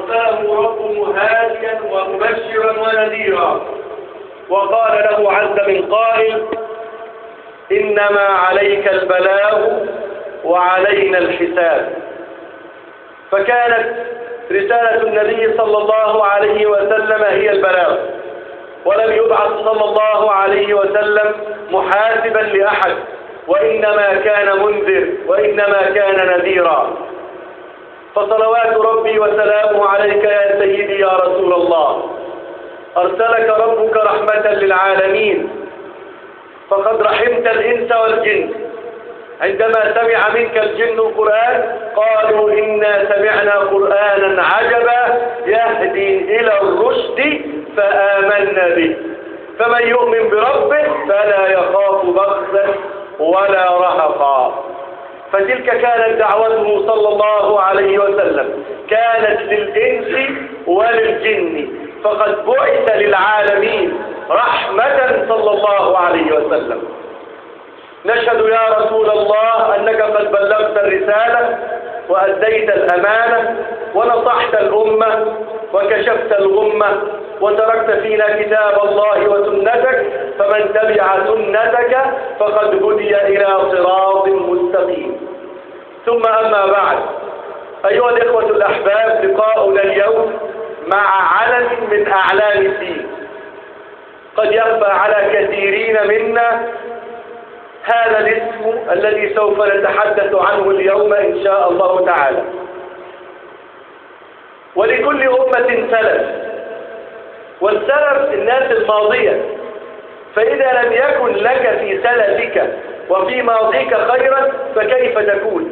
فأرسله ربه هاديا ومبشرا ونذيرا وقال له عز من قائل إنما عليك البلاغ وعلينا الحساب فكانت رسالة النبي صلى الله عليه وسلم هي البلاغ ولم يبعث صلى الله عليه وسلم محاسبا لأحد وإنما كان منذر وإنما كان نذيرا فصلوات ربي وسلامه عليك يا سيدي يا رسول الله أرسلك ربك رحمة للعالمين فقد رحمت الإنس والجن عندما سمع منك الجن القرآن قالوا إنا سمعنا قرآنا عجبا يهدي إلى الرشد فآمنا به فمن يؤمن بربه فلا يخاف بخسا ولا رهقا فتلك كانت دعوته صلى الله عليه وسلم كانت للإنس وللجن فقد بعث للعالمين رحمة صلى الله عليه وسلم نشهد يا رسول الله أنك قد بلغت الرسالة وأديت الأمانة ونصحت الأمة وكشفت الغمة وتركت فينا كتاب الله وسنتك فمن تبع سنتك فقد هدي إلى صراط مستقيم ثم أما بعد أيها الإخوة الأحباب لقاؤنا اليوم مع علم من أعلام الدين قد يخفى على كثيرين منا هذا الاسم الذي سوف نتحدث عنه اليوم إن شاء الله تعالى ولكل أمة سلف والسلف الناس الماضية فإذا لم يكن لك في سلفك وفي ماضيك خيرا فكيف تكون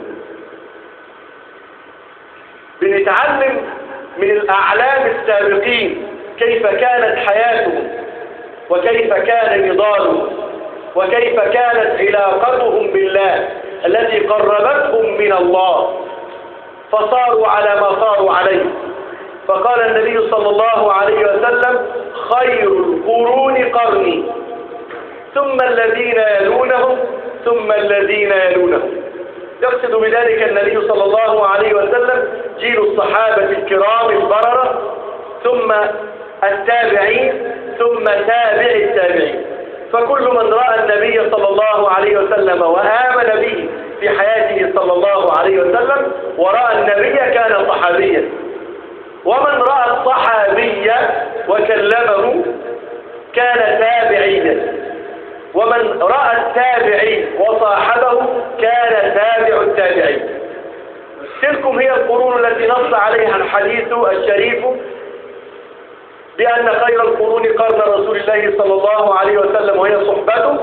بنتعلم من الأعلام السابقين كيف كانت حياتهم وكيف كان نضالهم وكيف كانت علاقتهم بالله التي قربتهم من الله فصاروا على ما صاروا عليه فقال النبي صلى الله عليه وسلم خير القرون قرني ثم الذين يلونهم ثم الذين يلونهم يقصد بذلك النبي صلى الله عليه وسلم جيل الصحابة الكرام البررة ثم التابعين ثم تابع التابعين فكل من رأى النبي صلى الله عليه وسلم وآمن به في حياته صلى الله عليه وسلم ورأى النبي كان صحابيا ومن رأى الصحابي وكلمه كان تابعيا ومن رأى التابعي وصاحبه كان تابع التابعين تلكم هي القرون التي نص عليها الحديث الشريف بأن خير القرون قرن رسول الله صلى الله عليه وسلم وهي صحبته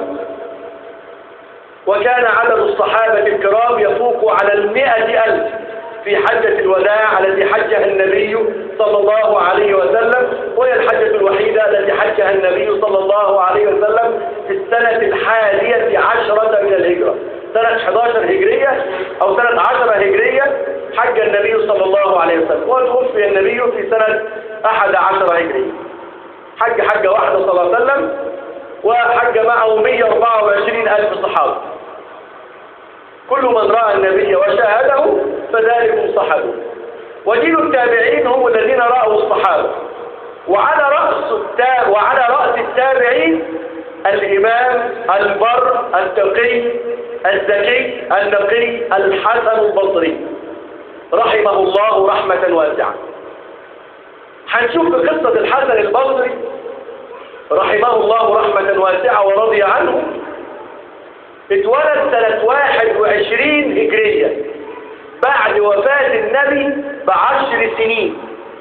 وكان عدد الصحابة الكرام يفوق على المئة ألف في حجة الوداع التي حجها النبي صلى الله عليه وسلم وهي الحجة الوحيدة التي حجها النبي صلى الله عليه وسلم في السنة الحادية عشرة من الهجرة سنة 11 هجرية أو سنة 10 هجرية حج النبي صلى الله عليه وسلم وتوفي النبي في سنة 11 هجرية حج حجة واحدة صلى الله عليه وسلم وحج معه 124 ألف صحابة كل من رأى النبي وشاهده فذلك صحابه وجيل التابعين هم الذين رأوا الصحابة وعلى رأس التاب وعلى رأس التابعين الإمام البر التقي الزكي النقي الحسن البصري رحمه الله رحمة واسعة هنشوف في قصة الحسن البصري رحمه الله رحمة واسعة ورضي عنه اتولد سنة 21 هجرية بعد وفاة النبي بعشر سنين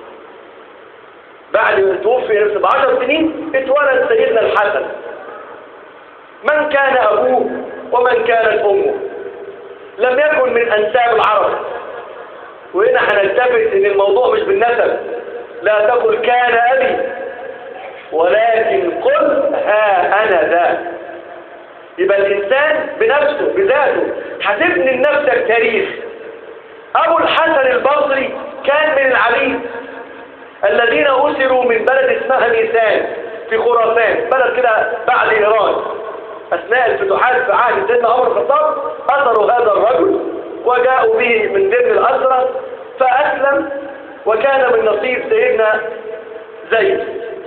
بعد ما توفي نفسه بعشر سنين اتولد سيدنا الحسن من كان أبوه ومن كانت أمه لم يكن من أنساب العرب وهنا هنلتفت ان الموضوع مش بالنسب لا تقل كان أبي ولكن قل ها أنا ذا يبقى الإنسان بنفسه بذاته هتبني لنفسك تاريخ أبو الحسن البصري كان من العبيد الذين أسروا من بلد اسمها ميسان في خراسان بلد كده بعد إيران أثناء الفتوحات في عهد سيدنا عمر الخطاب أسروا هذا الرجل وجاءوا به من ضمن الأسرة فأسلم وكان من نصيب سيدنا زيد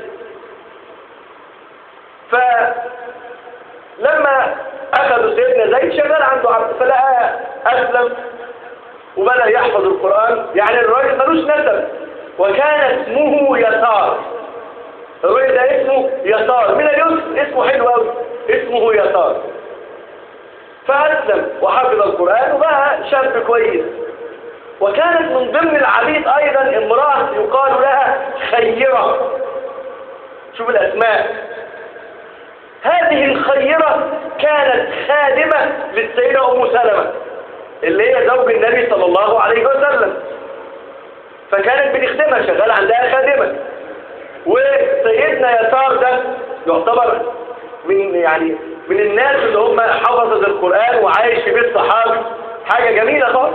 فلما أخذوا سيدنا زيد شغال عنده عبد فلقى أسلم وبدأ يحفظ القرآن يعني الراجل ملوش نسب وكان اسمه يسار الراجل ده اسمه يسار من اليسر اسمه حلو قوي اسمه يسار فأسلم وحفظ القرآن وبقى شاب كويس وكانت من ضمن العبيد أيضا امرأة يقال لها خيرة شوف الأسماء هذه الخيرة كانت خادمة للسيدة أم سلمة اللي هي زوج النبي صلى الله عليه وسلم فكانت بتخدمها شغال عندها خادمة وسيدنا يسار ده يعتبر من يعني من الناس اللي هم حفظت القرآن وعايش في بيت صحابي حاجة جميلة خالص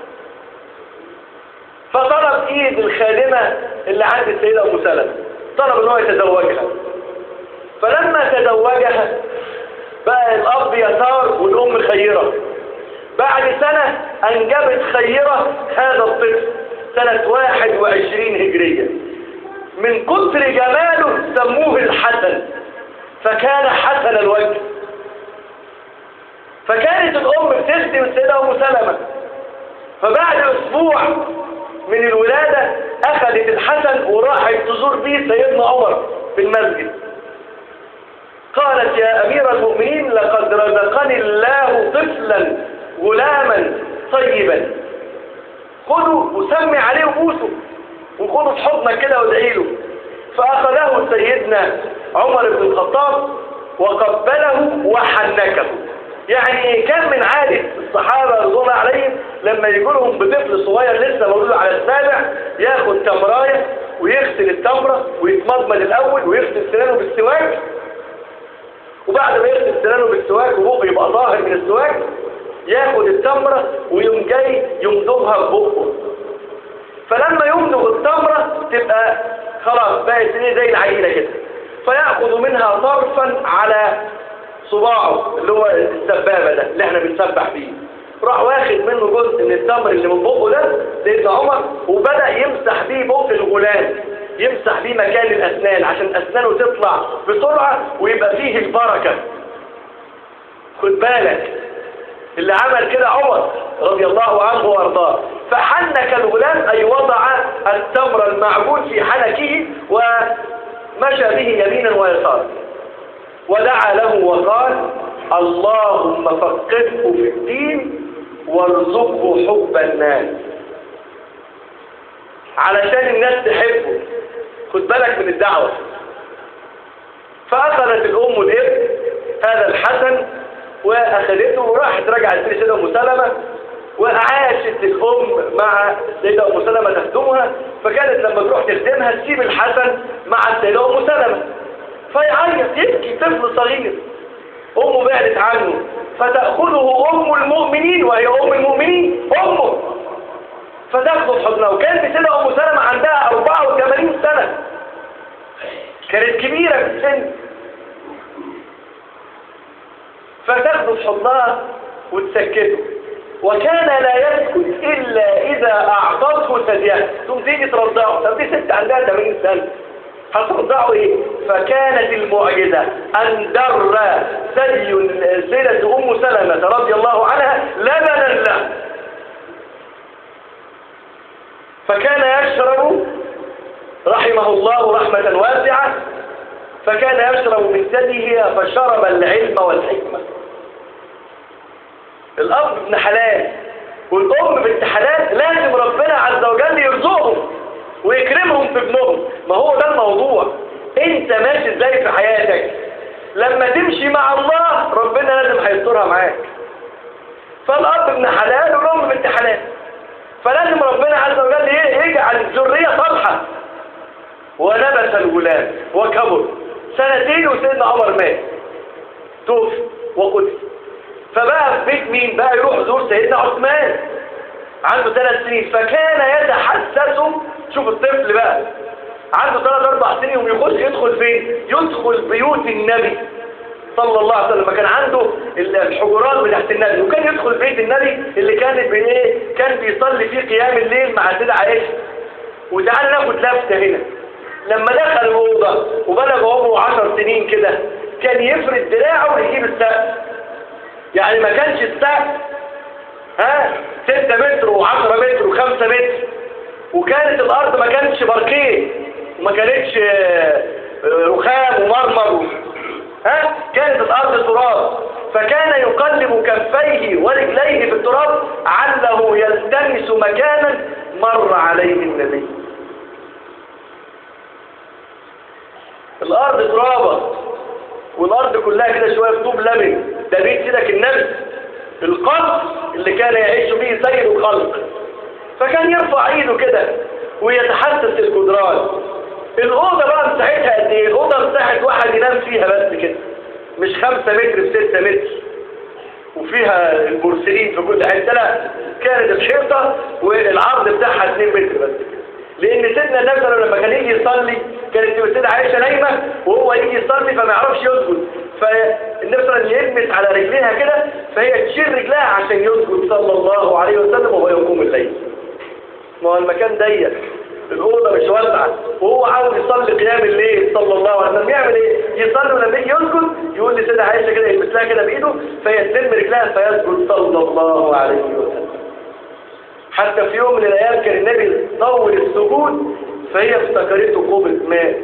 فطلب ايد الخادمة اللي عند السيدة ام سلمة طلب ان هو يتزوجها فلما تزوجها بقى الاب يسار والام خيرة بعد سنة انجبت خيرة هذا الطفل سنة 21 هجرية من كتر جماله سموه الحسن فكان حسن الوجه فكانت الام بتخدم السيدة ام سلمة فبعد اسبوع من الولادة اخذت الحسن وراحت تزور بيه سيدنا عمر في المسجد قالت يا امير المؤمنين لقد رزقني الله طفلا غلاما طيبا خذوا وسمي عليه وبوسه وخذوا في حضنك كده وادعي له فاخذه سيدنا عمر بن الخطاب وقبله وحنكه يعني كان من عادة الصحابة رضوان عليهم لما يجوا لهم بطفل صغير لسه مولود على السابع ياخد تمراية ويغسل التمرة ويتمضمض الأول ويغسل سنانه بالسواك وبعد ما يغسل سنانه بالسواك وبقه يبقى ظاهر من السواك ياخد التمرة ويوم جاي يمضغها ببقه فلما يمضغ التمرة تبقى خلاص بقت زي العينة كده فيأخذ منها طرفا على صباعه اللي هو السبابة ده اللي احنا بنسبح بيه راح واخد منه جزء من التمر اللي من بقه ده سيدنا عمر وبدأ يمسح بيه بق الغلام يمسح بيه مكان الأسنان عشان أسنانه تطلع بسرعة ويبقى فيه البركة خد بالك اللي عمل كده عمر رضي الله عنه وارضاه فحنك الغلام أي وضع التمر المعجون في حنكه ومشى به يمينا ويسارا ودعا له وقال اللهم فقهه في الدين وارزقه حب الناس علشان الناس تحبه خد بالك من الدعوة فأخذت الأم الابن هذا الحسن وأخذته وراحت رجعت لسيدة أم سلمة وعاشت الأم مع السيدة أم سلمة تخدمها فكانت لما تروح تخدمها تسيب الحسن مع السيدة أم سلمة فيعيط يبكي طفل صغير أمه بعدت عنه فتأخذه أم المؤمنين وهي أم المؤمنين أمه فتاخذه في حضنها وكانت السيدة أم سلمة عندها 84 سنة كانت كبيرة في السن فتاخذه في حضنها وتسكته وكان لا يسكت إلا إذا أعطته ثديها ثم تيجي ترضعه طب دي ست عندها 80 سنة هترضعه ايه فكانت المعجزة ان در ثدي سيدة ام سلمة رضي الله عنها لبنا له فكان يشرب رحمه الله رحمة واسعة فكان يشرب من ثديها فشرب العلم والحكمة الأب ابن حلال والأم بنت حلال لازم ربنا عز وجل يرزقهم ويكرمهم في ابنهم ما هو ده الموضوع انت ماشي ازاي في حياتك لما تمشي مع الله ربنا لازم هيسترها معاك فالاب ابن حلال والام بنت حلال فلازم ربنا عز وجل يجعل الذريه صالحه ونبت الغلام وكبر سنتين وسيدنا عمر مات توفي وقتل فبقى في بيت مين بقى يروح يزور سيدنا عثمان عنده ثلاث سنين فكان يتحسس شوف الطفل بقى عنده ثلاث اربع سنين ويخش يدخل فين يدخل بيوت النبي صلى الله عليه وسلم كان عنده الحجرات بتاعت النبي وكان يدخل بيت النبي اللي كانت بايه كان بيصلي فيه قيام الليل مع سيدة عائشة وتعالى ناخد لفتة هنا لما دخل الأوضة وبلغ عمره عشر سنين كده كان يفرد دراعه ويجيب السقف يعني ما كانش السقف ها 6 متر و10 متر و5 متر وكانت الأرض ما كانتش باركيه وما كانتش آه، آه، رخام ومرمر ها كانت الأرض تراب فكان يقلب كفيه ورجليه في التراب عله يلتمس مكانا مر عليه النبي الأرض ترابة والأرض كلها كده شوية طوب لبن ده بيت كده النبي القلب اللي كان يعيش فيه سيد الخلق فكان يرفع ايده كده ويتحسس الجدران الأوضة بقى مساحتها قد ايه؟ الأوضة مساحة واحد ينام فيها بس كده مش خمسة متر في ستة متر وفيها البورسلين في كل حتة لا كانت الحيطة والعرض بتاعها 2 متر بس كده لأن سيدنا النبي صلى الله عليه وسلم لما كان يجي يصلي كانت السيدة عائشة نايمة وهو يجي يصلي فما يعرفش يسجد فالنبي صلى الله عليه وسلم يلمس على رجليها كده فهي تشيل رجلها عشان يسجد صلى الله عليه وسلم وهو يقوم الليل ما هو المكان ضيق الأوضة مش واسعة وهو عاوز يصلي قيام الليل صلى الله عليه وسلم يعمل ايه؟ يصلي ولما يجي يسجد يقول لي سيدة عائشة كده يلمس لها كده بإيده فهي تلم رجلها فيسجد صلى الله عليه وسلم حتى في يوم من الأيام كان النبي طول السجود فهي افتكرته قبة ماء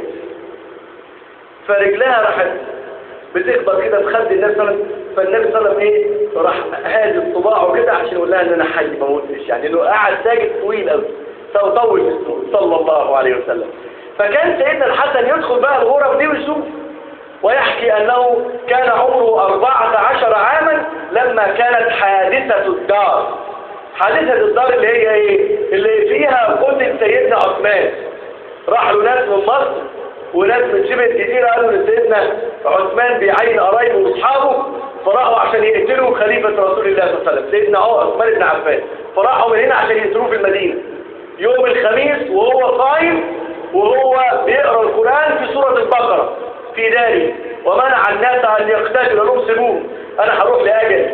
فرجلها راحت بتخبط كده في خد النبي صلى الله عليه وسلم فالنبي صلى الله عليه وسلم ايه راح هادي صباعه كده عشان يقول لها ان انا حي ما موتش يعني انه قاعد ساجد طويل قوي طول في السجود صلى الله عليه وسلم فكان سيدنا الحسن يدخل بقى الغرف دي ويشوف ويحكي أنه كان عمره أربعة عشر عاما لما كانت حادثة الدار حادثة الدار اللي هي ايه اللي فيها قتل سيدنا عثمان راح له ناس من مصر وناس من شبه الجزيرة قالوا لسيدنا عثمان بيعين قرايبه واصحابه فراحوا عشان يقتلوا خليفة رسول الله صلى الله عليه وسلم سيدنا عثمان بن عفان فراحوا من هنا عشان يقتلوه في المدينة يوم الخميس وهو قايم وهو بيقرأ القرآن في سورة البقرة في داره ومنع الناس أن يقتتلوا لهم سيبوه أنا هروح لأجل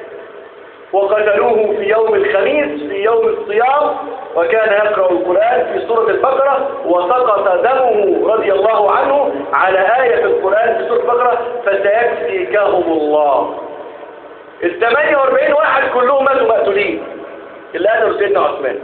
وقتلوه في يوم الخميس في يوم الصيام وكان يقرأ القرآن في سورة البقرة وسقط دمه رضي الله عنه على آية في القرآن في سورة البقرة فسيكفيكهم الله ال 48 واحد كلهم ماتوا مقتولين اللي قتلوا سيدنا عثمان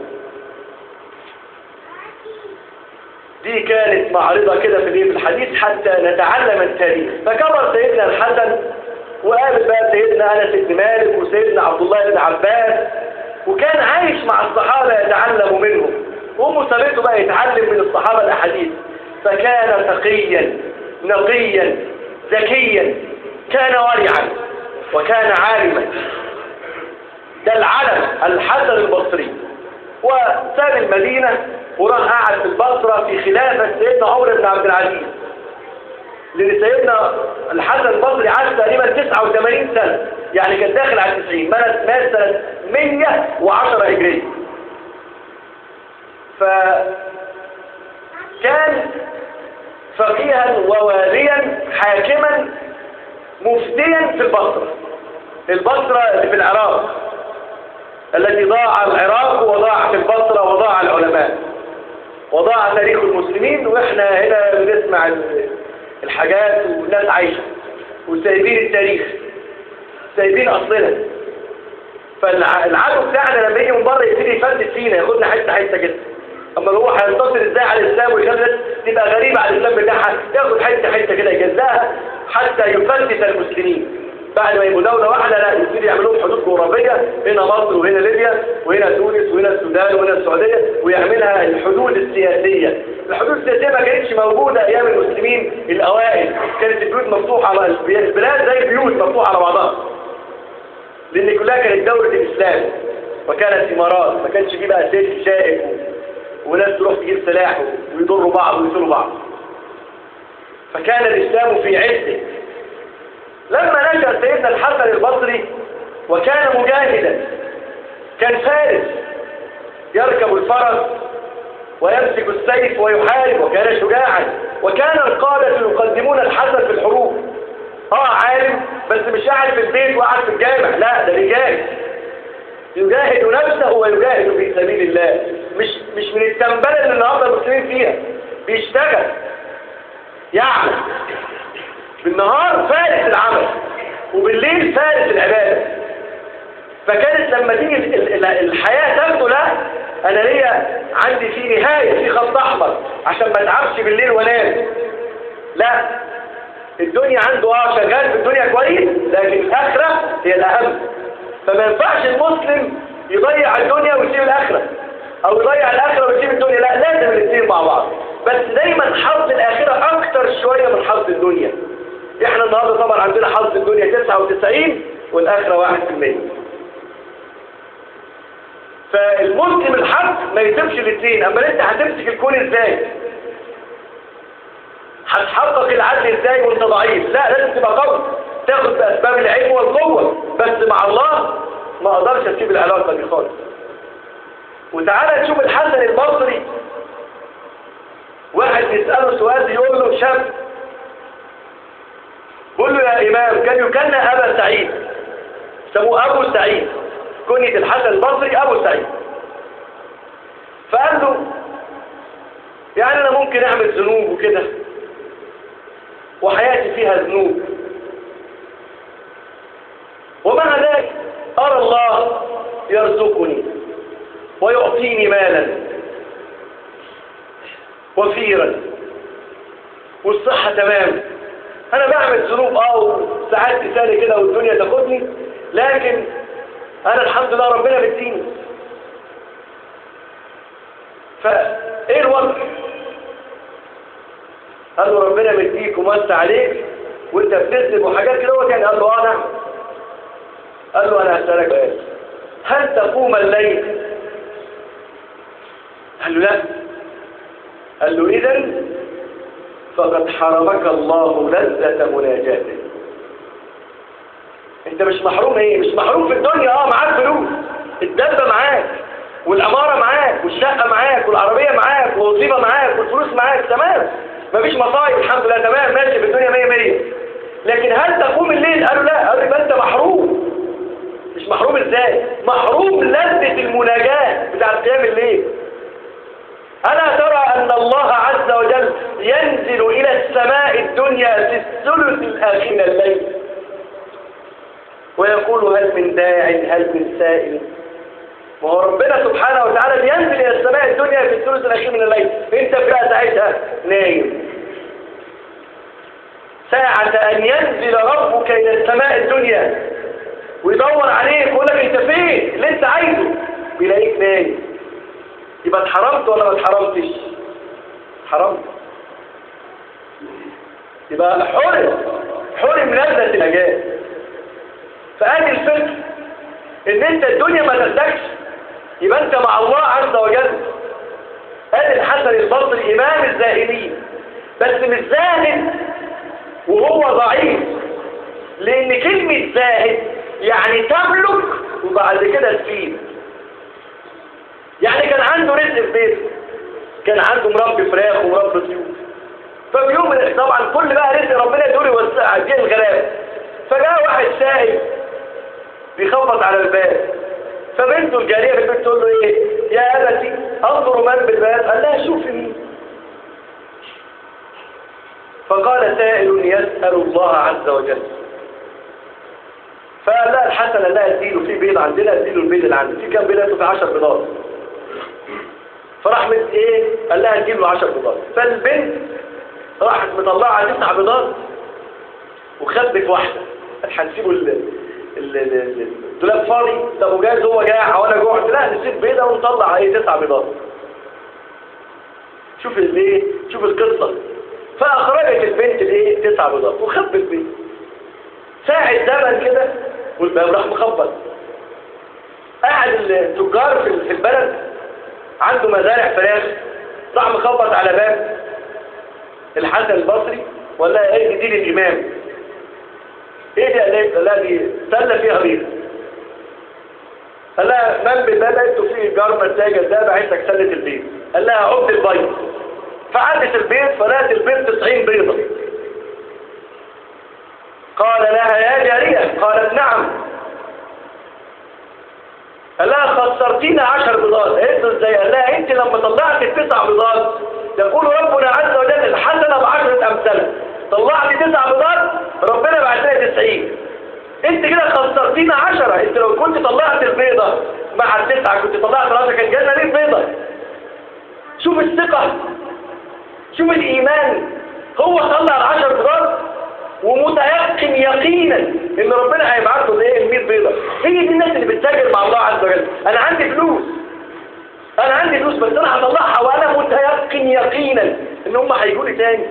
دي كانت معرضة كده في في الحديث حتى نتعلم التاريخ فكبر سيدنا الحسن وقابل بقى سيدنا أنس بن مالك وسيدنا عبد الله بن عباس وكان عايش مع الصحابة يتعلم منهم وأمه سابته بقى يتعلم من الصحابة الأحاديث فكان تقيا نقيا ذكيا كان ورعا وكان عالما ده العلم الحسن البصري وساب المدينة وراح قعد في البصرة في خلافة سيدنا عمر بن عبد العزيز لأن سيدنا الحسن البصري عاش تقريبا 89 سنة يعني كان داخل على 90 مات مات سنة 110 هجرية فكان فقيها وواليا حاكما مفتيا في البصرة البصرة اللي في العراق التي ضاع العراق وضاع في البصرة وضاع العلماء وضاع تاريخ المسلمين واحنا هنا بنسمع الحاجات والناس عايشة وسايبين التاريخ سايبين أصلنا فالعدو بتاعنا لما يجي من بره يبتدي يفتت فينا ياخدنا حته حته كده اما هو هينتصر ازاي على الاسلام ويخلي تبقى غريبه على الاسلام بتاعها ياخد حته حته كده يجزاها حتى يفتت المسلمين بعد ما يبقوا دولة واحدة لا يبتدي يعملوا حدود جغرافية هنا مصر وهنا ليبيا وهنا تونس وهنا السودان وهنا السعودية ويعملها الحدود السياسية الحدود السياسية ما كانتش موجودة أيام المسلمين الأوائل كانت البيوت مفتوحة على البلاد زي البيوت مفتوحة على بعضها لأن كلها كانت دولة الإسلام وكانت إمارات ما كانش فيه بقى سيف شائك وناس تروح تجيب سلاح ويضروا بعض ويقتلوا بعض فكان الإسلام في عزه لما نشأ سيدنا الحسن البصري وكان مجاهدا كان فارس يركب الفرس ويمسك السيف ويحارب وكان شجاعا وكان القادة يقدمون الحسن في الحروب اه عالم بس مش قاعد في البيت وقاعد في الجامع لا ده بيجاهد يجاهد نفسه ويجاهد في سبيل الله مش مش من التنبلة اللي النهارده المسلمين فيها بيشتغل يعمل بالنهار فارس العمل وبالليل فارس العبادة فكانت لما تيجي ال- ال- الحياة تاخده لا انا ليا عندي في نهاية في خط احمر عشان ما اتعبش بالليل وانام لا الدنيا عنده اه شغال في الدنيا كويس لكن الاخرة هي الاهم فما ينفعش المسلم يضيع الدنيا ويسيب الاخرة او يضيع الاخرة ويسيب الدنيا لا لازم الاثنين مع بعض بس دايما حظ الاخرة اكتر شوية من حظ الدنيا احنا النهاردة طبعا عندنا حظ الدنيا 99 والاخرة 1% فالمسلم الحق ما يسيبش الاثنين اما انت هتمسك الكون ازاي هتحقق العدل ازاي وانت ضعيف لا لازم تبقى قوي تاخد باسباب العلم والقوه بس مع الله ما اقدرش اسيب العلاقه دي خالص وتعالى نشوف الحسن البصري واحد يساله سؤال يقول له شاب بيقول له يا امام كان يكنى ابا سعيد سموه ابو سعيد كنية الحسن البصري ابو سعيد فقال له يعني انا ممكن اعمل ذنوب وكده وحياتي فيها ذنوب ومع ذلك أرى الله يرزقني ويعطيني مالا وفيرا والصحة تمام أنا بعمل ذنوب اه وساعات تسالي كده والدنيا تاخدني لكن أنا الحمد لله ربنا بيديني فإيه الوضع؟ قال له ربنا مديك ومس عليك وانت بتكذب وحاجات كده يعني قال له اه نعم قال له انا هسألك سؤال هل تقوم الليل قال له لا قال له اذا فقد حرمك الله لذة مناجاته انت مش محروم ايه مش محروم في الدنيا اه معاك فلوس الدبة معاك والعمارة معاك والشقة معاك والعربية معاك والوظيفة معاك والفلوس معاك تمام مفيش مصايب الحمد لله تمام ماشي في الدنيا مية مية لكن هل تقوم الليل قالوا لا قالوا يبقى انت محروم مش محروم ازاي محروم لذة المناجاة بتاعت قيام الليل ألا ترى أن الله عز وجل ينزل إلى السماء الدنيا في الثلث الآخر من الليل ويقول هل من داع هل من سائل وهو ربنا سبحانه وتعالى بينزل إلى السماء الدنيا في الثلث الأخير من الليل انت بقى ساعتها نايم ساعة أن ينزل ربك إلى السماء الدنيا ويدور عليك ويقول لك انت فين اللي انت عايزه بيلاقيك نايم يبقى اتحرمت ولا ما اتحرمتش حرمت يبقى حرم حرم لذة الأجال فأدي الفكر ان انت الدنيا ما تاخدكش يبقى انت مع الله عز وجل ادي الحسن البصري امام الزاهدين بس مش زاهد وهو ضعيف لان كلمة زاهد يعني تملك وبعد كده تفيد يعني كان عنده رزق في بيته كان عنده مربي فراخ ومربي طيور ففي يوم من طبعا كل بقى رزق ربنا يدور يوسع دي الغلابه فجاء واحد سائل بيخبط على الباب فبنته الجاريه في البيت تقول له ايه يا ابتي انظر من بالباب قال لها شوفي مين فقال سائل يسأل الله عز وجل فقال لها الحسن قال لها اديله في بيض عندنا اديله البيض اللي عندي في كام بيض في 10 بيضات فراح من ايه قال لها اديله 10 بيضات فالبنت راحت مطلعه تسع بيضات وخبت واحده هنسيبه الدولاب فاضي طب وجاز هو جاع وانا جوعت لا نسيب بيضه ونطلع ايه تسع بيضات شوف الايه شوف القصه فاخرجت البنت الايه تسع بيضات وخبت البيض ساعة زمن كده والباب راح مخبط قاعد التجار في البلد عنده مزارع فراخ راح مخبط على باب الحسن البصري ولا ايه دي للامام ايه دي قال لا دي سله فيها بيض قال لها من بالباب انتوا في جار مساجد ده بعتك سله البيض قال لها عبد البيض فعدت البيض فلقت البيض 90 بيضه قال لها يا جارية قالت نعم قال لها خسرتينا عشر بيضات قالت له ازاي قال لها انت لما طلعت التسع بيضات يقول ربنا عز وجل الحسنه بعشره امثالها طلعت تسع بيضات ربنا بعت لها 90 انت كده خسرتينا عشرة انت لو كنت طلعت البيضة مع التسعة كنت طلعت راسك كان جالنا ليه بيضة شوف الثقة شوف الإيمان هو طلع العشر بيضات ومتيقن يقينا ان ربنا هيبعت له ايه ال 100 بيضة هي دي الناس اللي بتتاجر مع الله عز وجل انا عندي فلوس انا عندي فلوس بس انا هطلعها وانا متيقن يقينا ان هم هيجوا لي تاني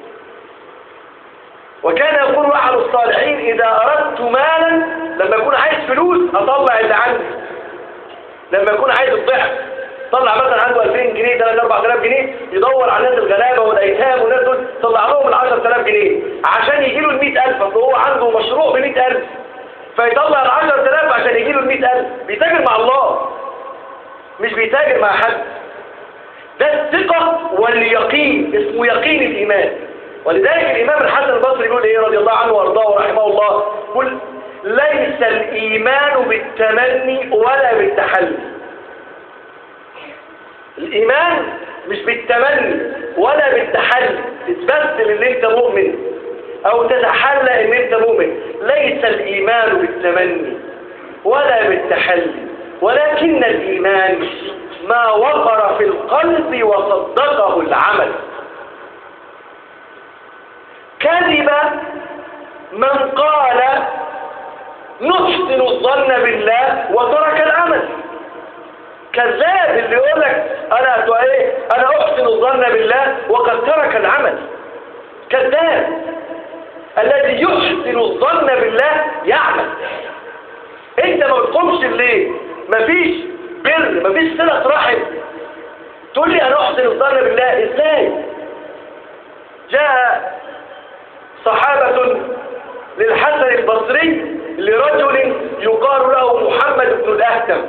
وكان يقول أحد الصالحين إذا أردت مالا لما يكون عايز فلوس أطلع اللي عندي لما يكون عايز الضعف طلع مثلا عنده 2000 جنيه 3 4000 جنيه يدور على الناس الغلابه والايتام والناس دول طلع لهم ال 10000 جنيه عشان يجي له ال 100000 فهو عنده مشروع ب 100000 فيطلع ال 10000 عشان يجي له ال 100000 بيتاجر مع الله مش بيتاجر مع حد ده الثقه واليقين اسمه يقين الايمان ولذلك الإمام الحسن البصري يقول إيه رضي الله عنه وارضاه ورحمه الله يقول ليس الإيمان بالتمني ولا بالتحلي الإيمان مش بالتمني ولا بالتحلي تتبسل إن أنت مؤمن أو تتحلى إن أنت مؤمن ليس الإيمان بالتمني ولا بالتحلي ولكن الإيمان ما وقر في القلب وصدقه العمل كذب من قال نحسن الظن بالله وترك العمل كذاب اللي يقول لك انا ايه انا احسن الظن بالله وقد ترك العمل كذاب الذي يحسن الظن بالله يعمل انت ما بتقومش الليل مفيش بر مفيش صله رحم تقول لي انا احسن الظن بالله ازاي جاء صحابة للحسن البصري لرجل يقال له محمد بن الأهتم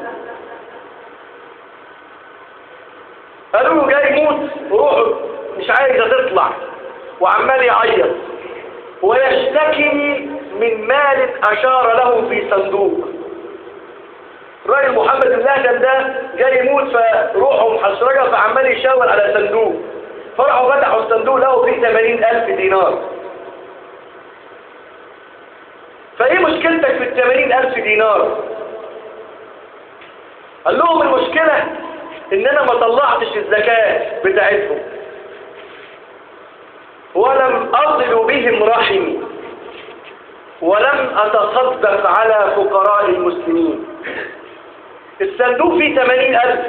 قالوا له جاي يموت روحه مش عايزة تطلع وعمال يعيط ويشتكي من مال أشار له في صندوق الراجل محمد بن الأهتم ده جاي يموت فروحه محشرجة فعمال يشاور على صندوق فرحوا فتحوا الصندوق لقوا فيه 80000 دينار فايه مشكلتك في الثمانين ألف دينار قال لهم المشكلة ان انا ما طلعتش الزكاة بتاعتهم ولم اصل بهم رحمي ولم اتصدق على فقراء المسلمين الصندوق فيه ثمانين ألف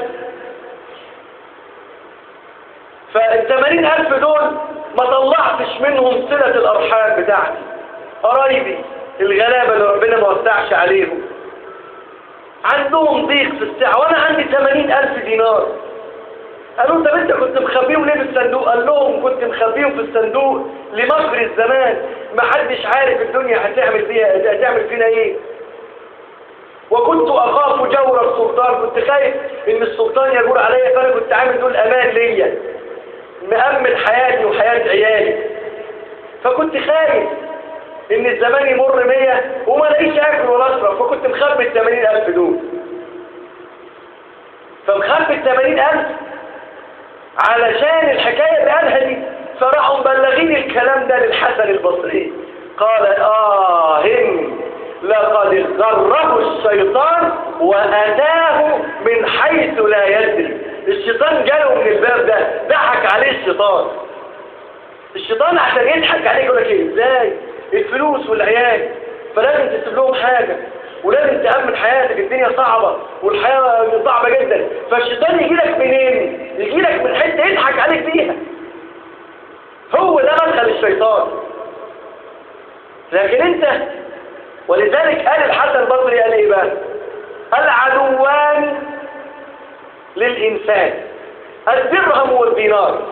فالثمانين ألف دول ما طلعتش منهم صلة الأرحام بتاعتي قرايبي الغلابة اللي ربنا ما وسعش عليهم عندهم ضيق في الساعة وانا عندي 80 ألف دينار قالوا طب انت كنت مخبيهم ليه في الصندوق قال لهم كنت مخبيهم في الصندوق لمكر الزمان ما حدش عارف الدنيا هتعمل فيها هتعمل فينا ايه وكنت اخاف جور السلطان كنت خايف ان السلطان يجور عليا فانا كنت عامل دول امان ليا مأمن حياتي وحياة عيالي فكنت خايف ان الزمان يمر مية وما لاقيش اكل ولا اشرب فكنت مخبي ال 80000 دول فمخبي ال 80000 علشان الحكاية اللي قالها دي فراحوا مبلغين الكلام ده للحسن البصري قال آه لقد غره الشيطان وأتاه من حيث لا يدري الشيطان جاله من الباب ده ضحك عليه الشيطان الشيطان عشان يضحك عليه يقول لك ايه ازاي الفلوس والعيال فلازم تسيب لهم حاجة ولازم تأمن حياتك الدنيا صعبة والحياة صعبة جدا فالشيطان يجي لك منين يجي لك من حتة يضحك عليك فيها هو ده مدخل الشيطان لكن انت ولذلك قال الحسن البصري قال ايه بقى العدوان للإنسان الدرهم والدينار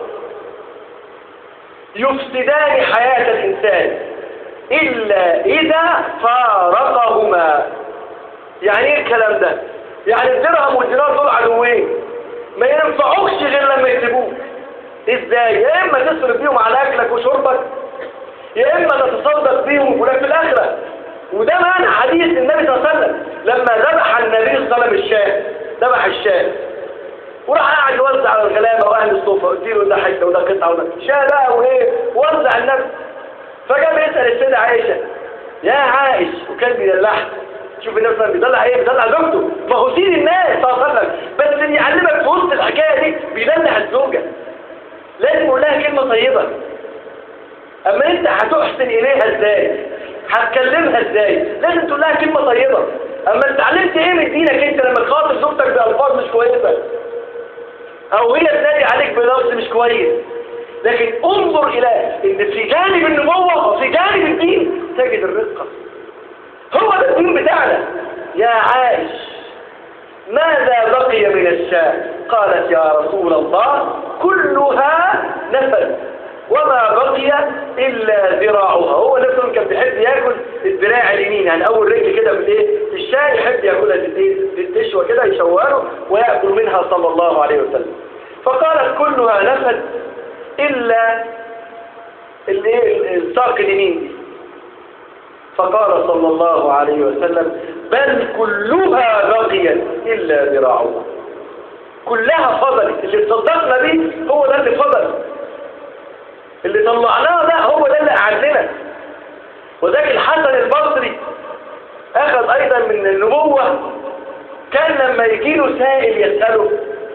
يفسدان حياة الإنسان إلا إذا فارقهما يعني إيه الكلام ده يعني الدرهم والدينار دول عدوين ما ينفعوكش غير لما يسيبوك إزاي يا إما تصرف بيهم على أكلك وشربك يا إما تتصدق بيهم ولك في الآخرة وده معنى حديث النبي صلى الله عليه وسلم لما ذبح النبي صلى الله عليه وسلم الشاه ذبح الشاه وراح قاعد يوزع على الغلابه واهل الصوفه اديله ده حته وده قطعه وده شاه بقى وايه وزع الناس فجاء بيسال السيده عائشه يا عائش وكان بيدلعها شوف الناس لما بيدلع ايه بيدلع زوجته ما هو سيد الناس صلى الله عليه وسلم بس اللي يعلمك في وسط الحكايه دي بيدلع الزوجه لازم يقول لها كلمه طيبه اما انت هتحسن اليها ازاي هتكلمها ازاي لازم تقول لها كلمه طيبه اما انت علمت ايه من دينك انت لما تخاطب زوجتك بالفاظ مش كويسه او هي تنادي عليك بلفظ مش كويس لكن انظر الى ان في جانب النبوه وفي جانب الدين تجد الرقه هو ده الدين بتاعنا يا عائش ماذا بقي من الشاة قالت يا رسول الله كلها نفد وما بقي إلا ذراعها هو نفسه كان بيحب ياكل الذراع اليمين يعني أول رجل كده في الايه في الشاي يحب ياكلها في التشوى كده يشوره ويأكل منها صلى الله عليه وسلم فقالت كلها نفد إلا الايه الساق اليمين دي فقال صلى الله عليه وسلم بل كلها بقيت إلا ذراعها كلها فضلت اللي تصدقنا به هو ده اللي فضل اللي طلعناه ده هو ده اللي قعدنا وذاك الحسن البصري أخذ أيضا من النبوة كان لما يجي له سائل يسأله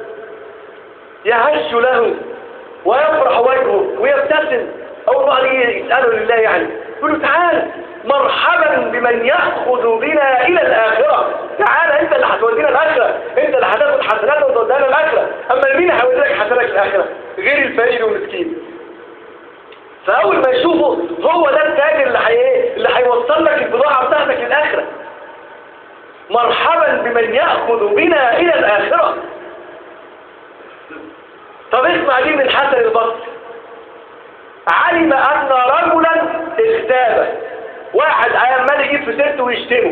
يهش له ويفرح وجهه ويبتسم أول ما يسأله لله يعني يقول له تعالى مرحبا بمن يأخذ بنا إلى الآخرة تعالى أنت اللي هتودينا الآخرة أنت اللي هتاخد حسنات وتودينا الآخرة أما مين هيودي لك حسنات الآخرة غير الفقير والمسكين فأول ما يشوفه هو ده التاجر اللي حي... اللي هيوصل لك البضاعة بتاعتك للآخرة مرحبا بمن يأخذ بنا إلى الآخرة طب اسمع دي من حسن البصري علم أن رجلا اغتابه واحد عمال يجيب في سيرته ويشتمه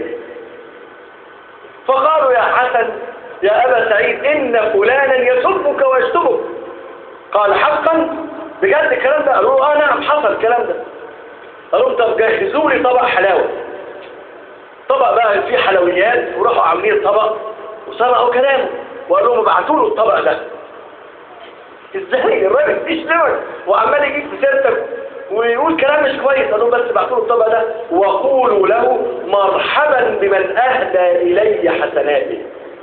فقالوا يا حسن يا أبا سعيد إن فلانا يسبك ويشتمك قال حقا بجد الكلام ده قالوا له اه نعم حصل الكلام ده قالوا لهم طب جهزوا لي طبق حلاوه طبق بقى فيه حلويات وراحوا عاملين طبق وصنعوا كلامه وقال لهم ابعتوا له الطبق ده ازاي الراجل بيشتمك وعمال يجيب في سيرتك ويقول كلام مش كويس قال لهم بس ابعتوا له الطبق ده وقولوا له مرحبا بمن اهدى الي حسناته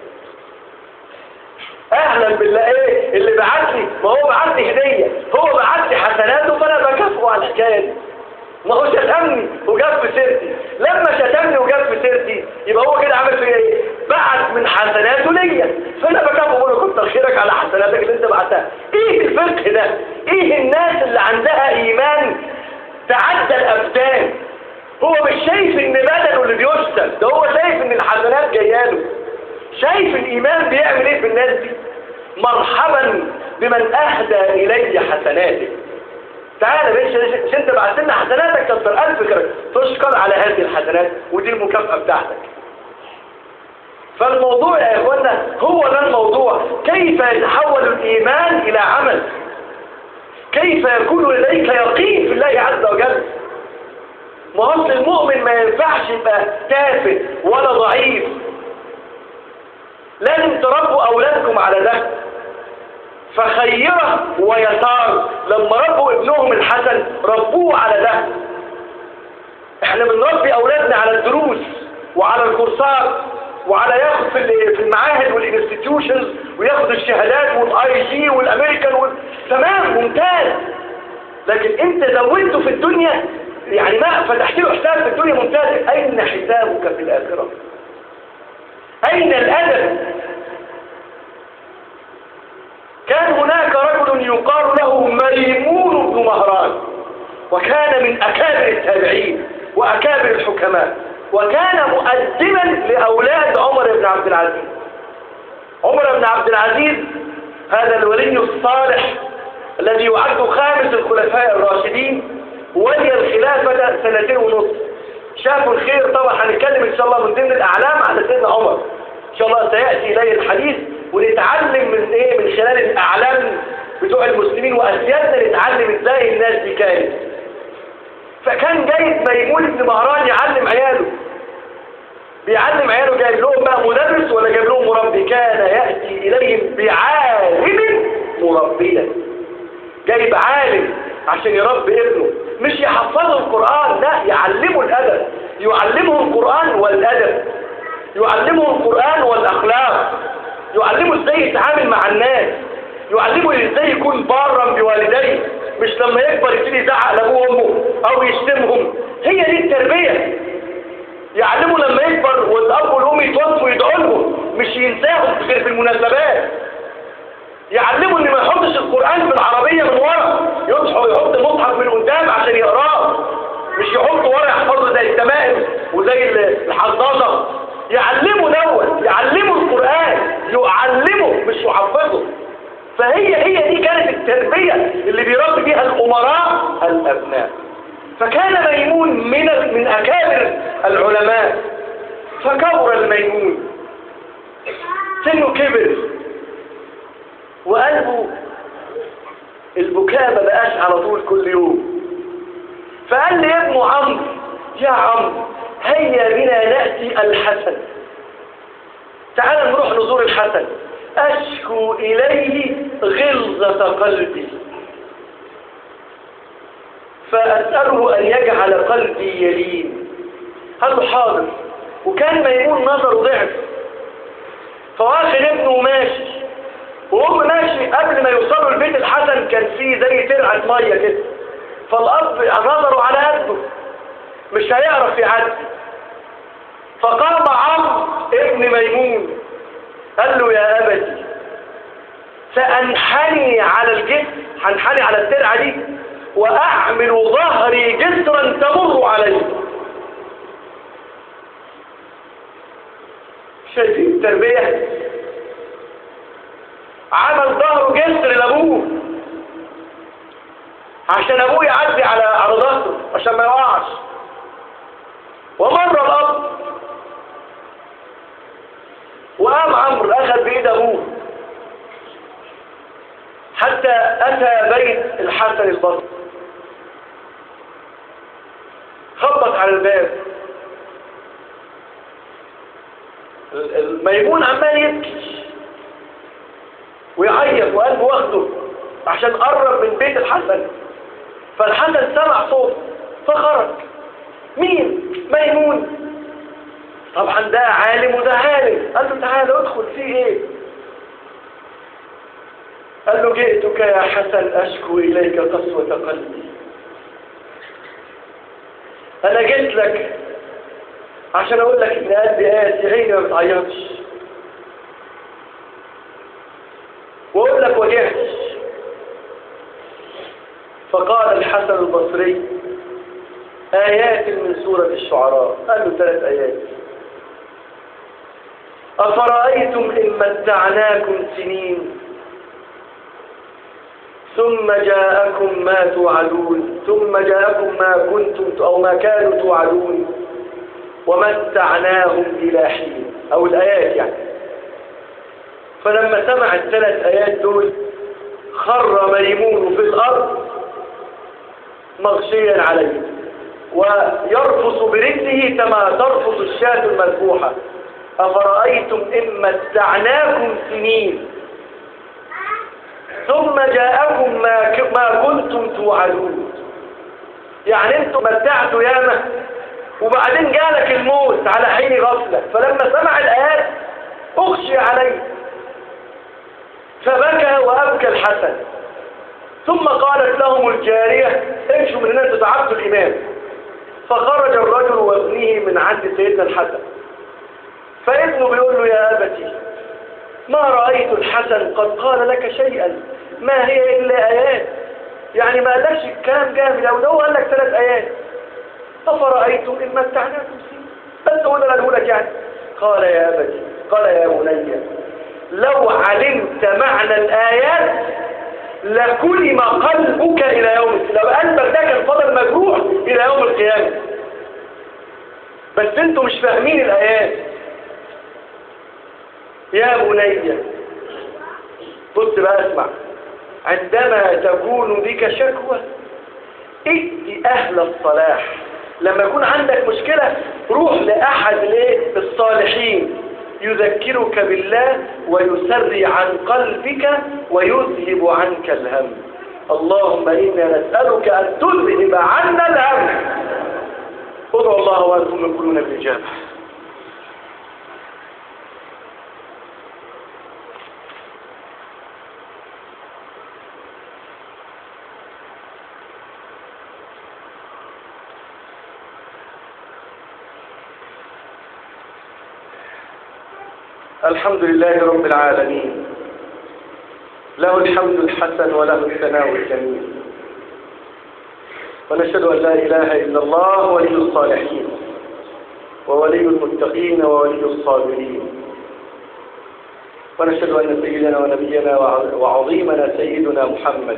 اهلا بالله ايه اللي بعت لي ما هو بعت لي هديه هو بعت لي حسناته فانا بكافئه على الحكايه دي ما هو شتمني وجاب في سيرتي لما شتمني وجاب في سيرتي يبقى هو كده عمل فيا ايه بعت من حسناته ليا فانا بكافئه بقول كتر خيرك على حسناتك اللي انت بعتها ايه الفقه ده ايه الناس اللي عندها ايمان تعدى الابدان هو مش شايف ان بدنه اللي بيشتم ده هو شايف ان الحسنات جايه له شايف الإيمان بيعمل إيه في الناس دي مرحبا بمن أهدى إلي حسناتك تعالى بيش مش انت بعت لنا حسناتك كتر ألف كرة تشكر على هذه الحسنات ودي المكافأة بتاعتك فالموضوع يا إخوانا هو ده الموضوع كيف يتحول الإيمان إلى عمل كيف يكون لديك يقين في الله عز وجل ما هو المؤمن ما ينفعش يبقى تافه ولا ضعيف لازم تربوا أولادكم على ده فخيرة ويسار لما ربوا ابنهم الحسن ربوه على ده احنا بنربي أولادنا على الدروس وعلى الكورسات وعلى ياخد في في المعاهد والانستتيوشنز وياخد الشهادات والاي جي والامريكان وال... تمام ممتاز لكن انت زودته في الدنيا يعني ما فتحت له حساب في الدنيا ممتاز اين حسابك في الاخره أين الأدب كان هناك رجل يقال له ميمون بن مهران وكان من أكابر التابعين وأكابر الحكماء وكان مؤدبا لأولاد عمر بن عبد العزيز عمر بن عبد العزيز هذا الولي الصالح الذي يعد خامس الخلفاء الراشدين ولي الخلافة سنتين ونصف شافوا الخير طبعا هنتكلم ان شاء الله من ضمن الاعلام على سيدنا عمر ان شاء الله سياتي الي الحديث ونتعلم من ايه من خلال الاعلام بتوع المسلمين واسيادنا نتعلم ازاي الناس دي كانت فكان جايب ميمون بن مهران يعلم عياله بيعلم عياله جايب لهم بقى مدرس ولا جايب لهم مربي كان يأتي إليهم بعالم مربيا جايب عالم عشان يربي ابنه مش يحفظه القرآن لا يعلمه الأدب يعلمه القرآن والأدب يعلمه القرآن والأخلاق يعلمه ازاي يتعامل مع الناس يعلمه ازاي يكون بارا بوالديه مش لما يكبر يبتدي يزعق لابوه وامه او يشتمهم هي دي التربيه يعلمه لما يكبر والاب والام يتوفوا يدعوا لهم مش ينساهم غير في المناسبات يعلمه ان ما يحطش القران في العربيه من ورا يصحى ويحط المصحف من قدام عشان يقراه مش يحط ورا يحفظه زي التمائم وزي الحظاظه يعلمه دوت يعلمه القران يعلمه مش يحفظه فهي هي دي كانت التربيه اللي بيربي بيها الامراء الابناء فكان ميمون من من أكابر العلماء فكبر الميمون سنه كبر وقلبه البكاء ما بقاش على طول كل يوم فقال لي ابنه عمرو يا عمرو هيا بنا نأتي الحسن تعال نروح نزور الحسن أشكو إليه غلظة قلبي فأسأله أن يجعل قلبي يلين قال له حاضر وكان ميمون نظره ضعف فواخد ابنه ماشي وهم ماشي قبل ما يوصلوا البيت الحسن كان فيه زي ترعة مية كده فالأب نظره على قده مش هيعرف يعدي فقام عمرو ابن ميمون قال له يا أبتي سأنحني على الجسر هنحني على الترعة دي وأعمل ظهري جسرا تمر عليه شايفين التربية عمل ظهره جسر لأبوه عشان أبوه يعدي على على ظهره عشان ما يقعش ومر الأب وقام عمرو أخذ بإيد أبوه حتى أتى بيت الحسن البصري خبط على الباب الميمون عمال يبكي ويعيط وقلبه واخده عشان قرب من بيت الحسن فالحسن سمع صوت فخرج مين ميمون طبعا ده عالم وده عالم قال له تعالى ادخل فيه ايه قال له جئتك يا حسن أشكو إليك قسوة قلبي أنا جيت لك عشان أقول لك إن قلبي قاسي عيني ما بتعيطش وأقول لك وجعتش فقال الحسن البصري آيات من سورة الشعراء قال له ثلاث آيات أفرأيتم إن متعناكم سنين ثم جاءكم ما توعدون ثم جاءكم ما كنتم أو ما كانوا توعدون ومتعناهم إلى حين أو الآيات يعني فلما سمع الثلاث آيات دول خر ميمون في الأرض مغشيا عليه ويرفص برجله كما ترفص الشاة المذبوحة أفرأيتم إن متعناكم سنين ثم جاءكم ما ك... ما كنتم توعدون يعني انتم متعتوا ياما وبعدين جالك الموت على حين غفلة فلما سمع الآيات أخشي عليه فبكى وأبكى الحسن ثم قالت لهم الجارية امشوا من هنا تعبتوا الإمام فخرج الرجل وابنه من عند سيدنا الحسن فابنه بيقول له يا أبتي ما رأيت الحسن قد قال لك شيئا ما هي إلا آيات يعني ما قالكش الكلام جامد أو ده هو قال لك ثلاث آيات أفرأيتم إن متعناكم سنين بس هو ده اللي لك يعني قال يا أبتي قال يا بني لو علمت معنى الآيات لكلم قلبك إلى يوم لو قلبك ده كان فضل مجروح إلى يوم القيامة بس انتوا مش فاهمين الآيات يا بني بص بقى اسمع عندما تكون بك شكوى ائت أهل الصلاح لما يكون عندك مشكلة روح لأحد الايه الصالحين يذكرك بالله ويسري عن قلبك ويذهب عنك الهم اللهم إنا نسألك أن تذهب عنا الهم ادعوا الله وأنتم يقولون بالإجابة الحمد لله رب العالمين له الحمد الحسن وله الثناء الجميل ونشهد أن لا إله إلا الله ولي الصالحين وولي المتقين وولي الصابرين ونشهد أن سيدنا ونبينا وعظيمنا سيدنا محمد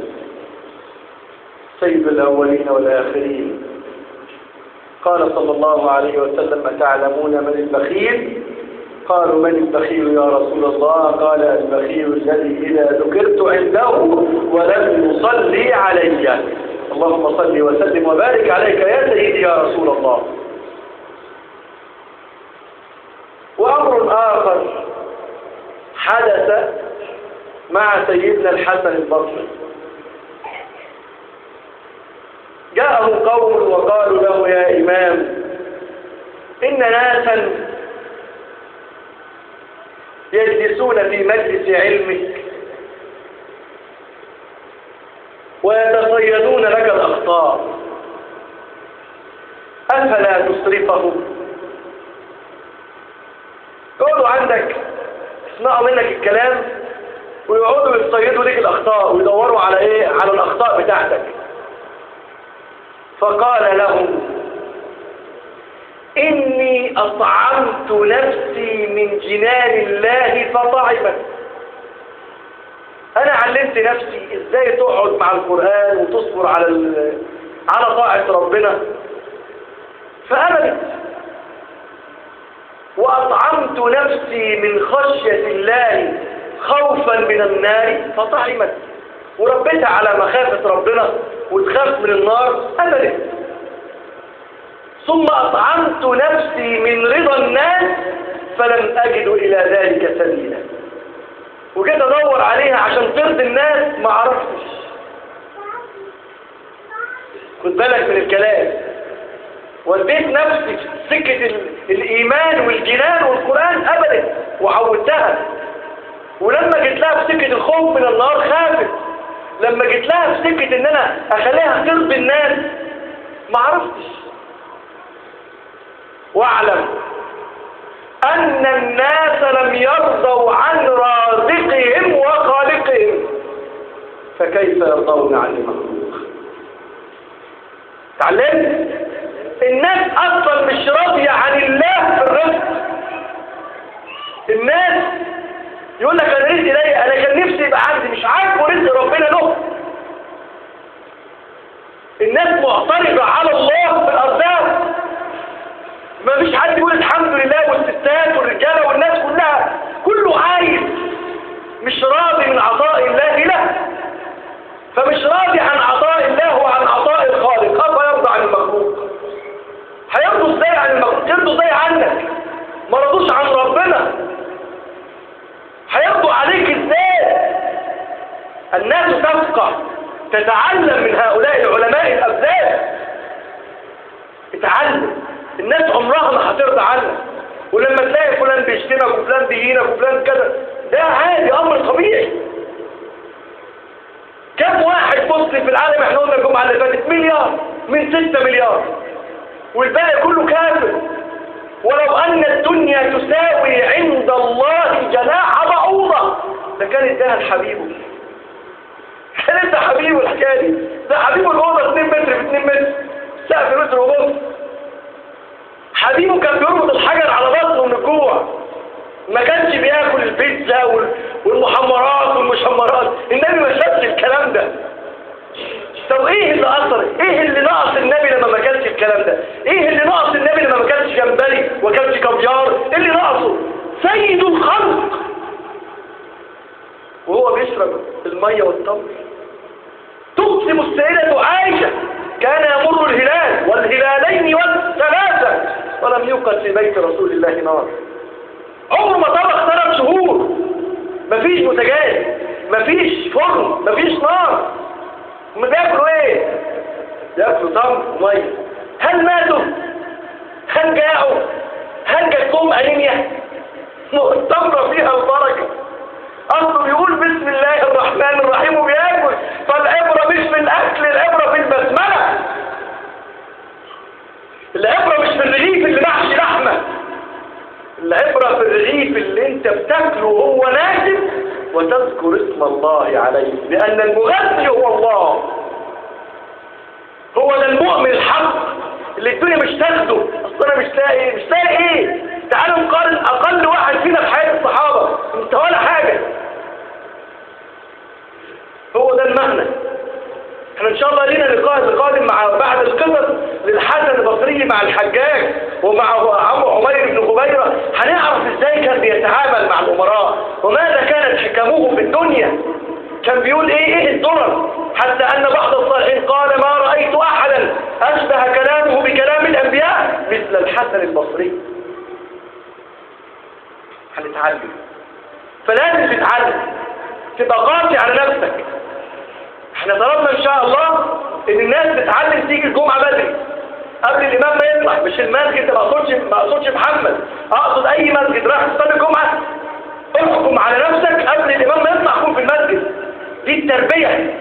سيد الأولين والآخرين قال صلى الله عليه وسلم أتعلمون من البخيل قالوا من البخيل يا رسول الله قال البخيل الذي إذا ذكرت عنده ولم يصلي علي اللهم صل وسلم وبارك عليك يا سيدي يا رسول الله وأمر آخر حدث مع سيدنا الحسن البصري جاءه قوم وقالوا له يا إمام إن ناسا يجلسون في مجلس علمك ويتصيدون لك الأخطاء أفلا تصرفه يقعدوا عندك يسمعوا منك الكلام ويقعدوا يصيدوا لك الأخطاء ويدوروا على إيه على الأخطاء بتاعتك فقال لهم إني أطعمت نفسي من جنان الله فطعمت أنا علمت نفسي إزاي تقعد مع القرآن وتصبر على على طاعة ربنا فأمنت وأطعمت نفسي من خشية الله خوفا من النار فطعمت وربيتها على مخافة ربنا وتخاف من النار أمنت ثم أطعمت نفسي من رضا الناس فلم أجد إلى ذلك سبيلا وجيت أدور عليها عشان ترضي الناس ما عرفتش خد بالك من الكلام وديت نفسي في سكة الإيمان والجنان والقرآن أبدا وعودتها ولما جيت لها في سكة الخوف من النار خافت لما جيت لها في سكة ان انا اخليها ترضي الناس ما عرفتش واعلم أن الناس لم يرضوا عن رازقهم وخالقهم فكيف يرضون عن المخلوق تعلمت الناس أصلا مش راضية عن الله في الرزق الناس يقول لك أنا رزقي ضيق أنا كان نفسي يبقى عندي مش عارفه رزق ربنا له الناس معترضة على الله في الأرزاق ما فيش حد يقول الحمد لله والستات والرجالة والناس كلها كله عايز مش راضي من عطاء الله له فمش راضي عن عطاء الله وعن عطاء الخالق أبا يرضى عن المخلوق هيرضوا ازاي عن المخلوق يرضوا ازاي عنك ما رضوش عن ربنا هيرضوا عليك ازاي الناس تفقه تتعلم من هؤلاء العلماء الأبدال اتعلم الناس عمرها ما هترضى عنك ولما تلاقي فلان بيشتمك وفلان بيهينك وفلان كذا ده عادي امر طبيعي كم واحد مسلم في العالم احنا قلنا الجمعه اللي فاتت مليار من 6 مليار والباقي كله كافر ولو ان الدنيا تساوي عند الله جناح بعوضه لكان اداها لحبيبه كان ادى حبيبه الحكايه دي ده حبيبه الاوضه 2 متر في 2 متر سقف متر ونص حبيبه كان بيربط الحجر على بطنه من الجوع ما كانش بياكل البيتزا والمحمرات والمشمرات النبي ما شافش الكلام ده طب ايه اللي اثر ايه اللي نقص النبي لما ما كانش الكلام ده ايه اللي نقص النبي لما ما كانش جمبري وكانش كافيار ايه اللي نقصه سيد الخلق وهو بيشرب الميه والتمر تقسم السيدة عائشة كان يمر الهلال والهلالين والثلاثة ولم يوقد في بيت رسول الله نار عمره ما طبخ ثلاث شهور مفيش بوتاجاز مفيش فرن مفيش نار هم بياكلوا ايه بياكلوا تمر وميه هل ماتوا هل جاعوا هل جات لهم انيميا التمره فيها البركه اصله بيقول بسم الله الرحمن الرحيم وبياكل فالعبره مش في الاكل العبره في البسمله العبره مش في الرغيف اللي محشي لحمه العبره في الرغيف اللي انت بتاكله وهو ناشف وتذكر اسم الله عليه لان المغذي هو الله هو ده المؤمن الحق اللي الدنيا مش تاخده اصل انا مش لاقي مش لاقي ايه تعالوا نقارن اقل واحد فينا في حياه الصحابه انت ولا حاجه هو ده المعنى احنا ان شاء الله لينا لقاء القادم مع بعد القصص للحسن البصري مع الحجاج ومع عمرو عمير بن خبيره هنعرف ازاي كان بيتعامل مع الامراء وماذا كانت حكمه في الدنيا كان بيقول ايه ايه الضرر حتى ان بعض الصالحين قال ما رأيت احدا اشبه كلامه بكلام الانبياء مثل الحسن البصري هنتعلم فلازم تتعلم تبقى قاسي على نفسك احنا طلبنا ان شاء الله ان الناس تتعلم تيجي الجمعة بدري قبل الامام ما يطلع مش المسجد ما اقصدش ما اقصدش محمد اقصد اي مسجد رايح تصلي الجمعة احكم على نفسك قبل الامام ما يطلع كون في المسجد دي التربية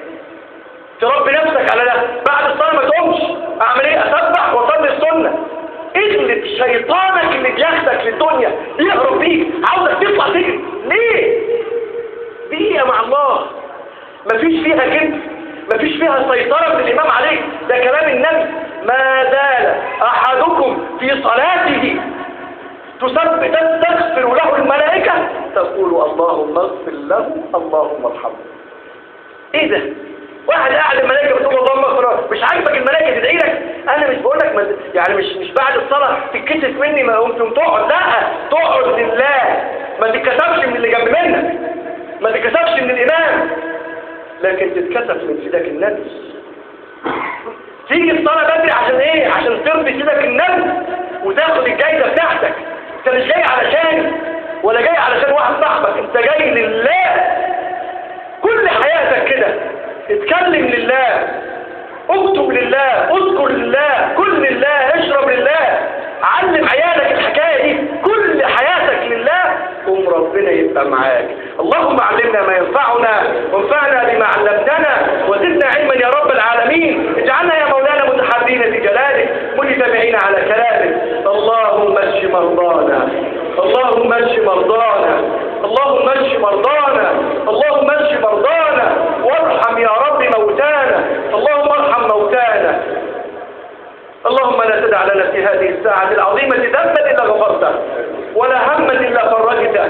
تربي نفسك على ده بعد الصلاة ما تقومش اعمل ايه اسبح واصلي السنة اغلب شيطانك اللي بياخدك للدنيا يهرب بيك عاوزك تطلع تجري ليه دقيقة مع الله مفيش فيها كذب مفيش فيها سيطرة من الإمام عليك ده كلام النبي ما زال أحدكم في صلاته تسبح تستغفر له الملائكة تقول اللهم اغفر له اللهم ارحمه ايه ده واحد قاعد الملائكة بتقول اللهم اغفر له مش عاجبك الملائكة تدعي لك انا مش بقول لك مز... يعني مش مش بعد الصلاة تتكسف مني ما قمت تقعد لا تقعد لله ما تتكسفش من اللي جنب منك ما تتكسفش من الامام لكن تتكسف من سيدك النبي تيجي الصلاة بدري عشان ايه عشان ترضي سيدك النبي وتاخد الجايزة بتاعتك انت مش جاي علشان ولا جاي علشان واحد صاحبك انت جاي لله كل حياتك كده اتكلم لله اكتب لله اذكر لله كل لله اشرب لله علم عيالك الحكاية دي كل حياتك لله قوم ربنا يبقى معاك اللهم علمنا ما ينفعنا وانفعنا بما علمتنا وزدنا علما يا رب العالمين اجعلنا يا مولانا متحابين في جلالك مجتمعين على كلامك اللهم اشف مرضانا اللهم اشف مرضانا اللهم اشف مرضانا اللهم اشف مرضانا وارحم يا رب موتانا اللهم ارحم موتانا اللهم لا تدع لنا في هذه الساعة العظيمة ذنبا إلا غفرته ولا هما إلا فرجته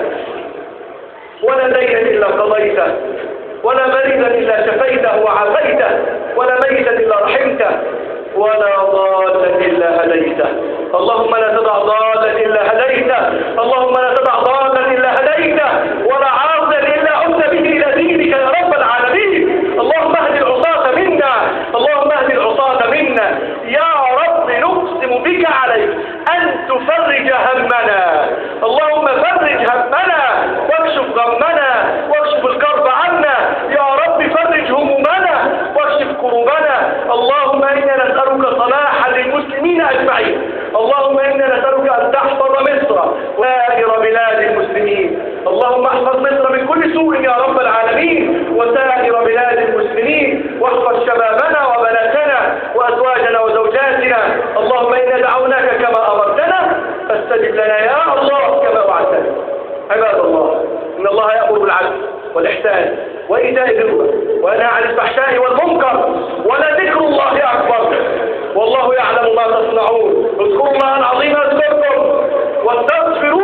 ولا دينا إلا قضيته ولا مريضا إلا شفيته وعافيته ولا ميتا إلا رحمته ولا ضالا إلا هديته اللهم لا تدع ضالا إلا هديته اللهم لا تدع ضالا إلا هديته ولا عاصيا إلا عدت به إلى دينك يا رب العالمين اللهم اهد العصاة منا اللهم اهد العصاة منا يا رب نقسم بك عليك أن تفرج همنا اللهم فرج همنا واكشف غمنا واكشف الكرب عنا يا رب فرج همومنا واكشف كروبنا اللهم إنا نسألك صلاحا للمسلمين أجمعين اللهم إنا نسألك أن تحفظ مصر وسائر بلاد المسلمين اللهم احفظ مصر من كل سوء يا رب العالمين وسائر بلاد المسلمين واحفظ شبابنا وبناتنا وأزواجنا وزوجاتنا اللهم إنا دعوناك كما أمرتنا فاستجب لنا يا الله كما وعدتنا عباد الله إن الله يأمر بالعدل والإحسان وإيتاء ذي القربى وينهى عن الفحشاء والمنكر ولذكر الله أكبر والله يعلم ما تصنعون اذكروا الله العظيم يذكركم واستغفروا